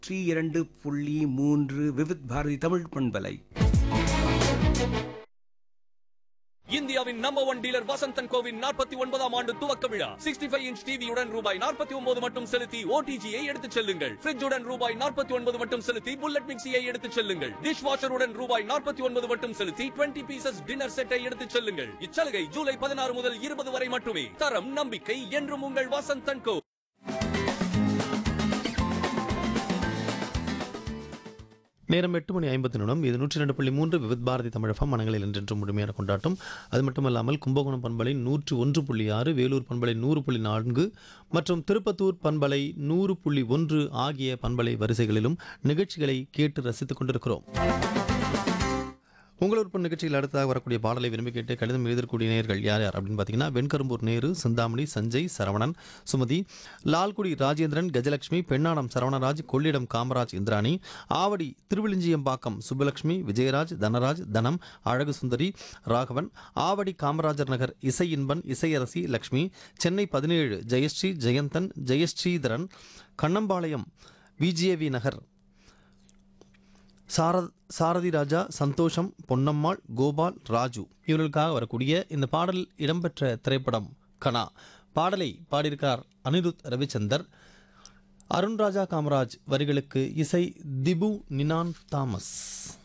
நூற்றி இரண்டு புள்ளி மூன்று விவித் பாரதி தமிழ் பண்பலை இந்தியாவின் நம்பர் ஒன் டீலர் வசந்தன் கோவின் நாற்பத்தி ஒன்பதாம் ஆண்டு துவக்க விழா சிக்ஸ்டி ஃபைவ் இன்ச் டிவியுடன் ரூபாய் நாற்பத்தி ஒன்பது மட்டும் செலுத்தி ஓடிஜியை எடுத்துச் செல்லுங்கள் ஃபிரிட்ஜுடன் ரூபாய் நாற்பத்தி ஒன்பது மட்டும் செலுத்தி புல்லட் மிக்சியை எடுத்துச் செல்லுங்கள் டிஷ் வாஷருடன் ரூபாய் நாற்பத்தி ஒன்பது மட்டும் செலுத்தி டுவெண்ட்டி பீசஸ் டின்னர் செட்டை எடுத்துச் செல்லுங்கள் இச்சலுகை ஜூலை பதினாறு முதல் இருபது வரை மட்டுமே தரம் நம்பிக்கை என்றும் உங்கள் வசந்தன் கோ நேரம் எட்டு மணி ஐம்பத்தி நிமிடம் இது நூற்றி ரெண்டு புள்ளி மூன்று விவித் பாரதி தமிழகம் மனங்களில் என்றென்றும் முழுமையான கொண்டாட்டம் அது மட்டுமல்லாமல் கும்பகோணம் பண்பலை நூற்று ஒன்று புள்ளி ஆறு வேலூர் பண்பலை நூறு புள்ளி நான்கு மற்றும் திருப்பத்தூர் பண்பலை நூறு புள்ளி ஒன்று ஆகிய பண்பலை வரிசைகளிலும் நிகழ்ச்சிகளை கேட்டு ரசித்துக் கொண்டிருக்கிறோம் உங்கள் விருப்ப நிகழ்ச்சியில் அடுத்ததாக வரக்கூடிய பாடலை விரும்பி கேட்டு கடிதம் எழுதக்கூடிய நேயர்கள் யார் யார் அப்படின்னு பார்த்தீங்கன்னா வெண்கரும்பூர் நேரு சிந்தாமணி சஞ்சய் சரவணன் சுமதி லால்குடி ராஜேந்திரன் கஜலட்சுமி பெண்ணாடம் சரவணராஜ் கொள்ளிடம் காமராஜ் இந்திராணி ஆவடி திருவிழிஞ்சியம்பாக்கம் சுப்புலட்சுமி விஜயராஜ் தனராஜ் தனம் அழகு சுந்தரி ராகவன் ஆவடி காமராஜர் நகர் இசை இன்பன் இசையரசி லக்ஷ்மி சென்னை பதினேழு ஜெயஸ்ரீ ஜெயந்தன் ஜெயஸ்ரீதரன் கண்ணம்பாளையம் விஜேவி நகர் சாரத் சாரதி ராஜா சந்தோஷம் பொன்னம்மாள் கோபால் ராஜு இவர்களுக்காக வரக்கூடிய இந்த பாடல் இடம்பெற்ற திரைப்படம் கனா பாடலை பாடியிருக்கார் அனிருத் ரவிச்சந்தர் அருண்ராஜா காமராஜ் வரிகளுக்கு இசை திபு நினான் தாமஸ்